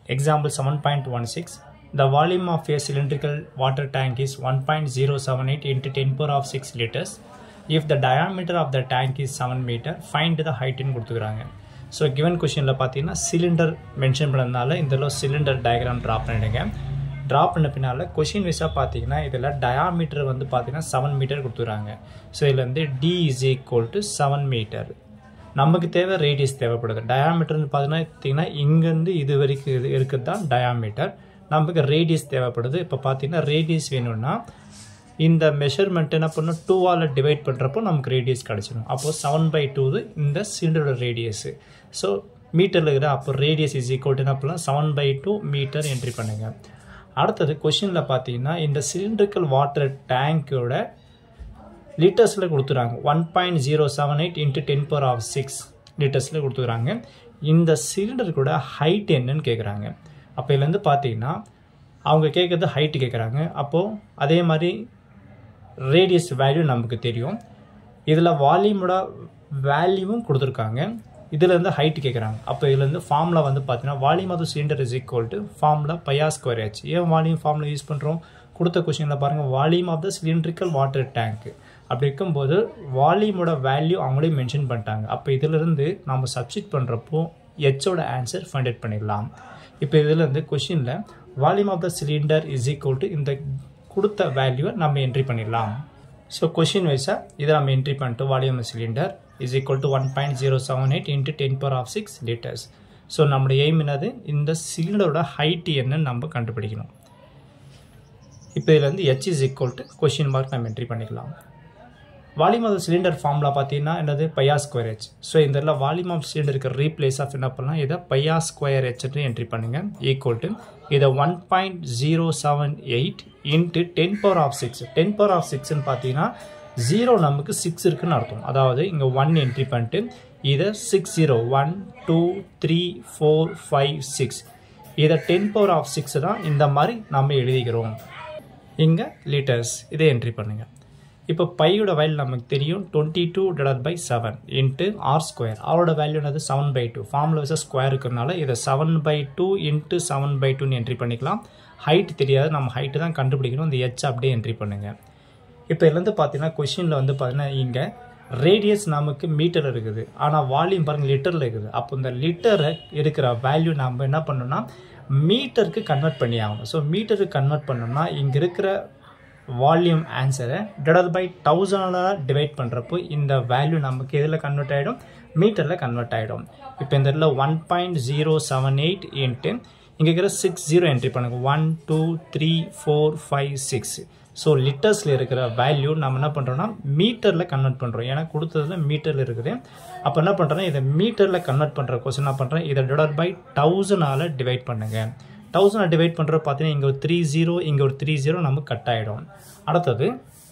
Example 7.16. The volume of a cylindrical water tank is 1.078 into 10 power of 6 liters. If the diameter of the tank is 7 meter, find the height ன்னு கொடுத்துக்கிறாங்க so given கொஷினில் பார்த்தீங்கன்னா cylinder mention பண்ணதுனால இதில் cylinder diagram draw பண்ணிடுங்க draw பண்ண பின்னால் question வைஸாக பார்த்தீங்கன்னா இதில் டயாமீட்டர் வந்து பார்த்தீங்கன்னா செவன் மீட்டர் கொடுத்துறாங்க ஸோ இதில் வந்து D is equal to seven metre நமக்கு தேவை ரேடியஸ் தேவைப்படுது டயாமீட்டர்னு பார்த்தீங்கன்னா இங்கேருந்து இது வரைக்கும் இது இருக்குது தான் டயாமீட்டர் நமக்கு ரேடியஸ் தேவைப்படுது இப்போ பார்த்தீங்கன்னா ரேடியஸ் வேணும்னா இந்த மெஷர்மெண்ட் என்ன பண்ணும் டூவால் டிவைட் பண்ணுறப்போ நமக்கு ரேடியஸ் கிடச்சிடும் அப்போது செவன் பை டூ இந்த சிலிண்டரோட ரேடியஸு ஸோ மீட்டரில் இருக்கிற அப்போ ரேடியஸ் இஸ் ஈக்குவல் டு என்ன பண்ணலாம் seven by two metre entry பண்ணுங்கள் அடுத்தது கொஷினில் பார்த்தீங்கன்னா இந்த சிலிண்ட்ரிக்கல் வாட்டர் டேங்கோட லிட்டர்ஸில் கொடுத்துறாங்க one point zero seven eight into ten power of six லிட்டர்ஸில் கொடுத்துக்கிறாங்க இந்த சிலிண்டருக்கூட ஹைட் என்னன்னு கேட்குறாங்க அப்போ இதுலேருந்து பார்த்தீங்கன்னா அவங்க கேட்குறது ஹைட்டு கேட்குறாங்க அப்போது அதே மாதிரி ரேடியஸ் வேல்யூ நமக்கு தெரியும் இதில் வால்யூமோட வேல்யூவும் கொடுத்துருக்காங்க இதுலேருந்து ஹைட் கேட்குறாங்க அப்போ இதுலேருந்து ஃபார்முலா வந்து பார்த்தீங்கன்னா volume of cylinder is equal to formula பையா ஸ்கொயர் ஹெச் ஏன் வால்யூம் ஃபார்முலா யூஸ் பண்ணுறோம் கொடுத்த கொஷினில் பாருங்கள் volume of the cylindrical water tank அப்படி இருக்கும்போது வால்யூமோட வேல்யூ அவங்களே மென்ஷன் பண்ணிட்டாங்க அப்போ இதிலிருந்து நம்ம சப்ஸ்டிட் பண்ணுறப்போ ஹெச்சோட ஆன்சர் ஃபைண்ட் அவுட் பண்ணிடலாம் இப்போ இதுலேருந்து கொஷினில் volume of the cylinder is equal to இந்த கொடுத்த வேல்யூவை நம்ம என்ட்ரி பண்ணிடலாம் ஸோ கொஷின் வைஸாக இதை நம்ம என்ட்ரி பண்ணிட்டு volume cylinder is equal to one point zero seven eight into ten power of six litres so நம்மளுடைய எய்ம் என்னது இந்த சிலிண்டரோட ஹைட் என்னன்னு நம்ம கண்டுபிடிக்கணும் இப்போ இதில் வந்து H is equal to question mark நம்ம என்ட்ரி பண்ணிக்கலாம் வால்யூம் ஆஃப் சிலிண்டர் ஃபார்முலா பார்த்தீங்கன்னா என்னது பையா ஸ்கொயர் ஹெச் ஸோ இந்த இதில் வால்யூம் ஆஃப் சிலிண்டருக்கு ரீப்ளேஸ் ஆஃப் என்ன பண்ணலாம் இதை பையா ஸ்கொயர் ஹெச்னு என்ட்ரி பண்ணுங்கள் ஈக்குவல் டு இதை one point zero seven eight into ten power of six ten power of சிக்ஸ்னு பார்த்தீங்கன்னா ஜீரோ நமக்கு சிக்ஸ் இருக்குன்னு அர்த்தம் அதாவது இங்கே ஒன் என்ட்ரி பண்ணிட்டு இதை six zero one two three four five six இதை டென் பவர் ஆஃப் சிக்ஸ் தான் இந்த மாதிரி நம்ம எழுதிக்கிறோம் இங்கே லிட்டர்ஸ் இதை என்ட்ரி பண்ணுங்கள் இப்போ பையோட வேல்யூ நமக்கு தெரியும் twenty two divide by seven into R square அவரோட வேல்யூ என்னது செவன் பை டூ ஃபார்முலா வைஸாக ஸ்கொயர் இருக்கிறனால இதை seven by two into seven by டூன்னு என்ட்ரி பண்ணிக்கலாம் ஹைட் தெரியாது நம்ம ஹைட்டு தான் கண்டுபிடிக்கணும் இந்த ஹெச் அப்படியே என்ட்ரி பண்ணுங்கள் இப்போ இதுலேருந்து பார்த்தீங்கன்னா கொஷினில் வந்து பார்த்தீங்கன்னா இங்கே ரேடியஸ் நமக்கு மீட்டர் இருக்குது ஆனால் வால்யூம் பாருங்கள் லிட்டரில் இருக்குது அப்போ இந்த லிட்டரை இருக்கிற வேல்யூ நம்ம என்ன பண்ணோம்னா மீட்டருக்கு கன்வெர்ட் பண்ணி ஆகணும் ஸோ மீட்டருக்கு கன்வெர்ட் பண்ணோம்னா இங்கே இருக்கிற வால்யூம் ஆன்சரை டிவைட் பை தௌசண்டால் டிவைட் பண்ணுறப்போ இந்த வேல்யூ நமக்கு எதில் கன்வெர்ட் ஆகிடும் மீட்டரில் கன்வெர்ட் ஆகிடும் இப்போ இந்த இடத்துல one point zero seven eight into இங்கே இருக்கிற சிக்ஸ் ஜீரோ என்ட்ரி பண்ணுங்க one two three four five six so லிட்டர்ஸில் இருக்கிற வேல்யூ நம்ம என்ன பண்ணுறோம்னா மீட்டரில் கன்வெர்ட் பண்ணுறோம் ஏன்னா கொடுத்ததுல மீட்டரில் இருக்குது அப்போ என்ன பண்ணுறேன்னா இதை மீட்டரில் கன்வெர்ட் பண்ணுற கொஸ்டின் என்ன பண்ணுறேன் இதை டிவைட் பை தௌசண்டால் டிவைட் பண்ணுங்கள் தௌசண்ட் டிவைட் பண்ணுற பார்த்தீங்கன்னா இங்கே ஒரு த்ரீ ஜீரோ இங்கே ஒரு த்ரீ ஜீரோ நமக்கு கட் ஆகிடும் அடுத்தது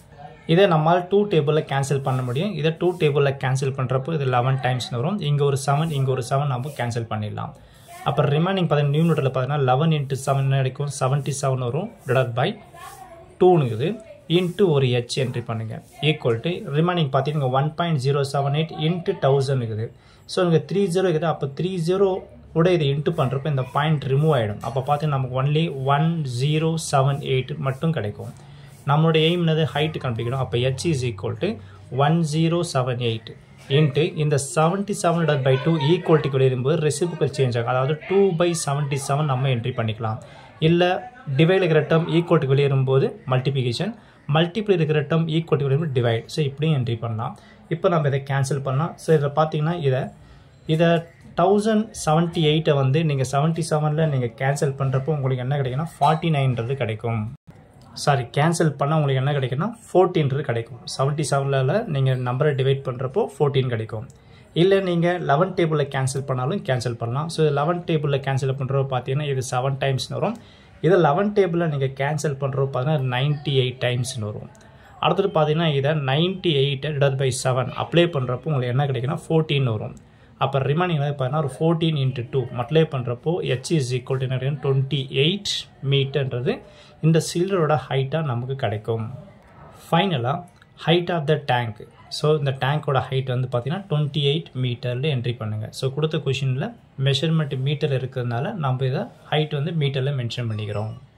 இதை நம்மளால் டூ டேபிளில் கேன்சல் பண்ண முடியும் இதை டூ டேபிளில் கேன்சல் பண்ணுறப்போ இது லெவன் டைம்ஸ் வரும் இங்கே ஒரு செவன் இங்கே ஒரு செவன் நம்ம கேன்சல் பண்ணிடலாம் அப்போ ரிமைனிங் பார்த்தீங்கன்னா நியூமினேட்டரில் பார்த்தீங்கன்னா லெவன் இன்ட்டு செவன் கிடைக்கும் செவன்ட்டி செவன் வரும் டிவைட் பை டூனுக்குது இன்ட்டு ஒரு ஹெச் என்ட்ரி பண்ணுங்கள் ஈக்குவல் டு ரிமைனிங் பார்த்தீங்கன்னா one point zero seven eight into thousand இருக்குது ஸோ இங்கே த்ரீ ஜீரோ இருக்குது அப்போ த்ரீ ஜீரோ கூட இதை இன்ட்டு பண்ணுறப்ப இந்த பாயிண்ட் ரிமூவ் ஆகிடும் அப்போ பார்த்தீங்கன்னா நமக்கு only one zero seven eight மட்டும் கிடைக்கும் நம்மளுடைய எய்ம் என்னது ஹைட்டு கண்டுபிடிக்கணும் அப்போ H is equal to one zero seven eight into இந்த செவன்ட்டி செவன் டட் பை டூ ஈக்குவல்ட்டிக்கு வெளியிருக்கும்போது ரெசிபிக்கல் சேஞ்ச் ஆகும் அதாவது டூ பை செவன்ட்டி செவன் நம்ம என்ட்ரி பண்ணிக்கலாம் இல்லை டிவைட் இருக்கிற டேர்ம் ஈக்குவல்ட்டி வெளியேறும்போது மல்டிபிகேஷன் மல்டிபிள் இருக்கிற டேர்ம் ஈக்குவல்ட்டி வெளியேறும் டிவைட் ஸோ இப்படியும் என்ட்ரி பண்ணலாம் இப்போ நம்ம இதை கேன்சல் பண்ணலாம் ஸோ இதில் பார்த்தீங்கன்னா இதை இதை தௌசண்ட் செவன்ட்டி எயிட்டை வந்து நீங்கள் செவன்ட்டி செவனில் நீங்கள் கேன்சல் பண்ணுறப்போ உங்களுக்கு என்ன கிடைக்குன்னா ஃபார்ட்டி நைன்றது கிடைக்கும் சாரி கேன்சல் பண்ணால் உங்களுக்கு என்ன கிடைக்குன்னா ஃபோர்டீன்றது கிடைக்கும் செவன்ட்டி செவனில் நீங்கள் நம்பரை டிவைட் பண்ணுறப்போ ஃபோர்டீன் கிடைக்கும் இல்லை நீங்கள் லெவன் டேபிளில் கேன்சல் பண்ணாலும் கேன்சல் பண்ணலாம் ஸோ லெவன் டேபிளில் கேன்சல் பண்ணுறப்போ பார்த்தீங்கன்னா இது செவன் டைம்ஸ்னு வரும் இதை லெவன் டேபிளில் நீங்கள் கேன்சல் பண்ணுறப்போ பார்த்தீங்கன்னா நைன்ட்டி எயிட் டைம்ஸ்னு வரும் அடுத்தது பார்த்தீங்கன்னா இதை நைன்ட்டி எயிட்டை டிவைட் பை செவன் அப்ளை பண்ணுறப்போ உங்களுக்கு என்ன கிடைக்குன்னா ஃபோர்டீன் வரும் அப்போ ரிமைனிங் பார்த்தீங்கன்னா ஒரு ஃபோர்டீன் இன்ட்டு டூ மல்டிப்ளை பண்ணுறப்போ ஹெச் இஸ் ஈக்குவல் டு என்ன டுவெண்ட்டி எயிட் மீட்டர்ன்றது இந்த சிலிண்டரோட ஹைட்டாக நமக்கு கிடைக்கும் ஃபைனலாக height of the tank so இந்த டேங்க்கோட ஹைட் வந்து பார்த்தீங்கன்னா டுவெண்ட்டி எயிட் மீட்டரில் என்ட்ரி பண்ணுங்கள் ஸோ கொடுத்த கொஷினில் மெஷர்மெண்ட் மீட்டர் இருக்கிறதுனால நம்ம இதை ஹைட் வந்து மீட்டரில் மென்ஷன் பண்ணிக்கிறோம்